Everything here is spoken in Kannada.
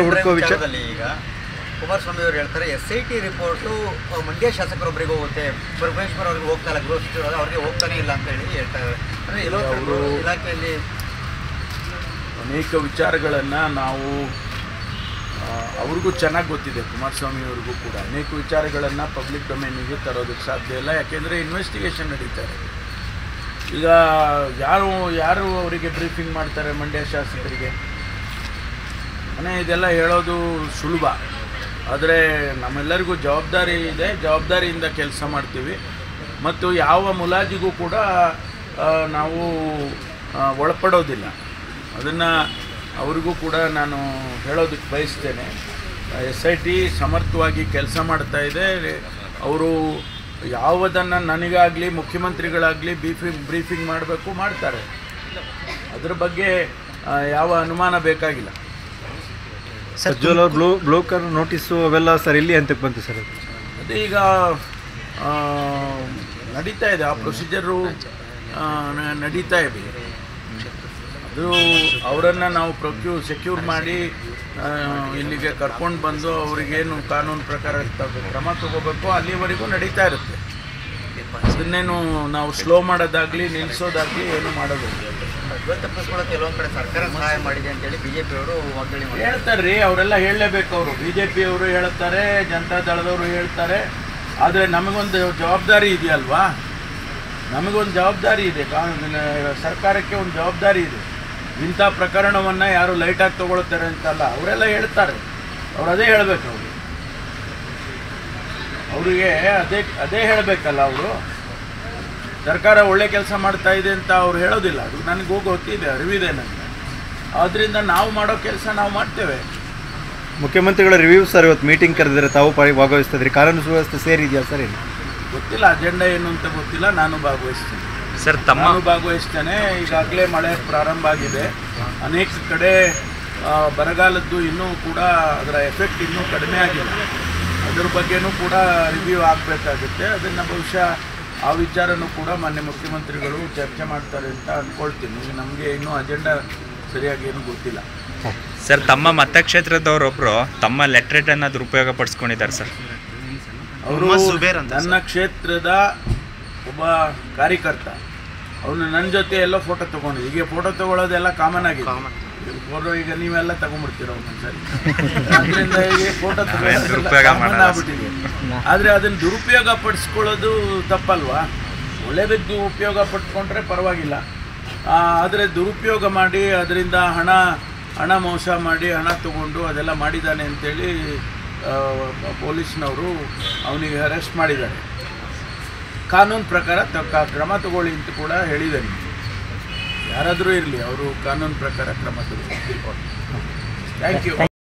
ಹುಡುಕೋ ವಿಚಾರ ವಿಚಾರದಲ್ಲಿ ಈಗ ಕುಮಾರಸ್ವಾಮಿ ಅವರು ಹೇಳ್ತಾರೆ S I T report Mandya ಶಾಸಕರೊಬ್ಬರಿಗೆ ಹೋಗುತ್ತೆ ಪರಮೇಶ್ವರ್ ಅವ್ರಿಗೆ ಹೋಗ್ತಾ ಇಲ್ಲ ಗೃಹ ಸಚಿವರು ಅವ್ರಿಗೆ ಹೋಗ್ತಾನೆ ಇಲ್ಲ ಅಂತ ಹೇಳಿ ಹೇಳ್ತಾರೆ ಅಂದರೆ ಎಲ್ಲೋ ಒಂದು ಕಡೆ ಅವರು- ಇಲಾಖೆಯಲ್ಲಿ ಅನೇಕ ವಿಚಾರಗಳನ್ನು ನಾವು ಆ, ಅವ್ರಿಗೂ ಚೆನ್ನಾಗಿ ಗೊತ್ತಿದೆ ಕುಮಾರಸ್ವಾಮಿ ಅವ್ರಿಗೂ ಕೂಡ ಅನೇಕ ವಿಚಾರಗಳನ್ನು ಪಬ್ಲಿಕ್ ಡೊಮೇನಿಗೆ ತರೋದಕ್ಕೆ ಸಾಧ್ಯ ಇಲ್ಲ ಯಾಕೆಂದರೆ ಇನ್ವೆಸ್ಟಿಗೇಷನ್ ನಡೀತಾ ಇದೆ ಈಗ ಯಾರು ಯಾರು ಅವರಿಗೆ ಬ್ರೀಫಿಂಗ್ ಮಾಡ್ತಾರೆ ಮಂಡ್ಯ ಶಾಸಕರಿಗೆ ಮನೆ ಇದೆಲ್ಲ ಹೇಳೋದು ಸುಲಭ ಆದರೆ ನಮ್ಮೆಲ್ಲರಿಗೂ ಜವಾಬ್ದಾರಿ ಇದೆ ಜವಾಬ್ದಾರಿಯಿಂದ ಕೆಲಸ ಮಾಡ್ತೀವಿ ಮತ್ತು ಯಾವ ಮುಲಾಜಿಗೂ ಕೂಡ ಆ, ನಾವು ಆ, ಒಳಪಡೋದಿಲ್ಲ ಅದನ್ನು ಅವರಿಗೂ ಕೂಡ ನಾನು ಹೇಳೋದಕ್ಕೆ ಬಯಸ್ತೇನೆ ಎಸ್ ಐ ಟಿ ಸಮರ್ಥವಾಗಿ ಕೆಲಸ ಮಾಡ್ತಾ ಇದೆ ಅವರು ಯಾವುದನ್ನು ನನಗಾಗಲಿ ಮುಖ್ಯಮಂತ್ರಿಗಳಾಗಲಿ ಬ್ರೀಫಿಂಗ್ ಬ್ರೀಫಿಂಗ್ ಮಾಡಬೇಕು ಮಾಡ್ತಾರೆ ಅದ್ರ ಬಗ್ಗೆ ಆ, ಯಾವ ಅನುಮಾನ ಬೇಕಾಗಿಲ್ಲ ಪ್ರಜ್ವಲ್ ಅವ್ರು ಬ್ಲೂ ಬ್ಲೂ ಕರ್ ನೋಟಿಸು ಅವೆಲ್ಲ ಸರ್ ಇಲ್ಲಿ ಅಂತಕ್ಕೆ ಬಂತು ಸರ್ ಅದು ಅದೇ ಈಗ ಆ, ನಡೀತಾ ಇದೆ ಆ ಪ್ರೊಸೀಜರು ಆ, ನ- ನಡೀತಾ ಇದೆ ಅದು ಅವರನ್ನು ನಾವು ಪ್ರೊಕ್ಯೂ ಸೆಕ್ಯೂರ್ ಮಾಡಿ ಆ, ಇಲ್ಲಿಗೆ ಕರ್ಕೊಂಡು ಬಂದು ಅವರಿಗೇನು ಕಾನೂನು ಪ್ರಕಾರ ತಗೊ- ಕ್ರಮ ತಗೋಬೇಕು ಅಲ್ಲಿವರೆಗೂ ನಡೀತಾ ಇರುತ್ತೆ ಅದನ್ನೇನು ನಾವು ಸ್ಲೋ ಮಾಡೋದಾಗಲಿ ನಿಲ್ಲಿಸೋದಾಗಲಿ ಏನು ಮಾಡೋದಿಲ್ಲ ಪ್ರಜ್ವಲ್ ತಪ್ಪಿಸ್ಕೊಳ್ಳೋಕೆ ಕೆಲವೊಂದು ಕಡೆ ಸರ್ಕಾರ ಸಹಾಯ ಮಾಡಿದೆ ಅಂತೇಳಿ ಬಿ ಜೆ ಪಿಯವರು ವಾಗ್ದಾಳಿ ಮಾಡಿದ್ದಾರೆ ಹೇಳ್ತಾರೆ ರೀ ಅವರೆಲ್ಲ ಹೇಳಲೇಬೇಕು ಅವರು ಬಿ ಜೆ ಪಿಯವರು ಹೇಳ್ತಾರೆ ಜನತಾ ದಳದವರು ಹೇಳ್ತಾರೆ ಆದರೆ ನಮಗೊಂದು ಜವಾಬ್ದಾರಿ ಇದೆಯಲ್ವಾ ನಮಗೊಂದು ಜವಾಬ್ದಾರಿ ಇದೆ ಕಾನೂನಿನ ಸರ್ಕಾರಕ್ಕೆ ಒಂದು ಜವಾಬ್ದಾರಿ ಇದೆ ಇಂಥ ಪ್ರಕರಣವನ್ನು ಯಾರು ಲೈಟಾಗಿ ತಗೊಳ್ತಾರೆ ಅಂತಲ್ಲ ಅವರೆಲ್ಲ ಹೇಳ್ತಾರೆ ಅವ್ರು ಅದೇ ಹೇಳಬೇಕು ಅವರು ಅವರಿಗೆ ಅದೇ ಅದೇ ಹೇಳಬೇಕಲ್ಲ ಅವರು ಸರ್ಕಾರ ಒಳ್ಳೆ ಕೆಲಸ ಮಾಡ್ತಾ ಇದೆ ಅಂತ ಅವ್ರು ಹೇಳೋದಿಲ್ಲ ಅದು ನನಗೆ ಹೋಗಿ ಗೊತ್ತಿದೆ ಅರಿವಿದೆ ನನಗೆ ಆದ್ದರಿಂದ ನಾವು ಮಾಡೋ ಕೆಲಸ ನಾವು ಮಾಡ್ತೇವೆ ಮುಖ್ಯಮಂತ್ರಿಗಳ ರಿವ್ಯೂ ಸರ್ ಇವತ್ತು ಮೀಟಿಂಗ್ ಕರೆದಿದ್ರೆ ತಾವು ಪರಿ ಭಾಗವಹಿಸ್ತಿದ್ರಿ ಕಾನೂನು ಸುವ್ಯವಸ್ಥೆ ಸೇರಿದೆಯಾ ಸರ್ ಇಲ್ಲಿ ಗೊತ್ತಿಲ್ಲ ಅಜೆಂಡಾ ಏನು ಅಂತ ಗೊತ್ತಿಲ್ಲ ನಾನು ಭಾಗವಹಿಸ್ತೀನಿ ಸರ್ ತಮ್ಮ ನಾನು ಭಾಗವಹಿಸ್ತೇನೆ ಈಗಾಗಲೇ ಮಳೆ ಪ್ರಾರಂಭ ಆಗಿದೆ ಅನೇಕ ಕಡೆ ಆ, ಬರಗಾಲದ್ದು ಇನ್ನೂ ಕೂಡ ಅದರ ಎಫೆಕ್ಟ್ ಇನ್ನೂ ಕಡಿಮೆ ಆಗಿಲ್ಲ ಅದ್ರ ಬಗ್ಗೆನೂ ಕೂಡ ರಿವ್ಯೂ ಆಗಬೇಕಾಗುತ್ತೆ ಅದನ್ನು ಬಹುಶಃ ಆ ವಿಚಾರನೂ ಕೂಡ ಮಾನ್ಯ ಮುಖ್ಯಮಂತ್ರಿಗಳು ಚರ್ಚೆ ಮಾಡ್ತಾರೆ ಅಂತ ಅಂದ್ಕೊಳ್ತೀನಿ ನಮಗೆ ಇನ್ನೂ ಅಜೆಂಡಾ ಸರಿಯಾಗಿ ಏನೂ ಗೊತ್ತಿಲ್ಲ ಸರ್ ತಮ್ಮ ಮತಕ್ಷೇತ್ರದವರೊಬ್ಬರು ತಮ್ಮ ಲೆಟ್ರೇಟನ್ನು ದುರುಪಯೋಗ ಪಡಿಸ್ಕೊಂಡಿದ್ದಾರೆ ಸರ್ ಅವರು ನನ್ನ ಕ್ಷೇತ್ರದ ಒಬ್ಬ ಕಾರ್ಯಕರ್ತ ಅವನು ನನ್ನ ಜೊತೆ ಎಲ್ಲ ಫೋಟೋ ತಗೊಂಡಿದ್ದೆ ಈಗ ಫೋಟೋ ತಗೊಳ್ಳೋದೆಲ್ಲ ಕಾಮನ್ ಆಗಿದೆ ಫೋಟೋ ಈಗ ನೀವೆಲ್ಲ ತಗೊಂಡ್ಬಿಡ್ತೀರ ಒಂದೊಂದ್ಸರಿ ಅದರಿಂದ ಈಗ ಫೋಟೋ ದುರುಪಯೋಗ ಮಾಡಲ್ಲ. ಆಗ್ಬಿಟ್ಟಿದೆ ಆದರೆ ಅದನ್ನು ದುರುಪಯೋಗ ಪಡಿಸ್ಕೊಳ್ಳೋದು ತಪ್ಪಲ್ವಾ ಒಳ್ಳೇದಕ್ಕೆ ಉಪಯೋಗ ಪಡ್ಕೊಂಡ್ರೆ ಪರವಾಗಿಲ್ಲ ಆದರೆ ದುರುಪಯೋಗ ಮಾಡಿ ಅದರಿಂದ ಹಣ ಹಣ ಮೋಸ ಮಾಡಿ ಹಣ ತಗೊಂಡು ಅದೆಲ್ಲ ಮಾಡಿದ್ದಾನೆ ಅಂತೇಳಿ ಆ, ಪೊಲೀಸ್ನವರು ಅವನಿಗೆ ಅರೆಸ್ಟ್ ಮಾಡಿದ್ದಾರೆ ಕಾನೂನು ಪ್ರಕಾರ ತಕ್ಕ ಕ್ರಮ ತಗೊಳ್ಳಿ ಅಂತ ಕೂಡ ಹೇಳಿದ್ದೇನೆ ಯಾರಾದರೂ ಇರಲಿ ಅವರು ಕಾನೂನು ಪ್ರಕಾರ ಕ್ರಮ ತಗೊಳ್ಳಿ ಥ್ಯಾಂಕ್ ಯು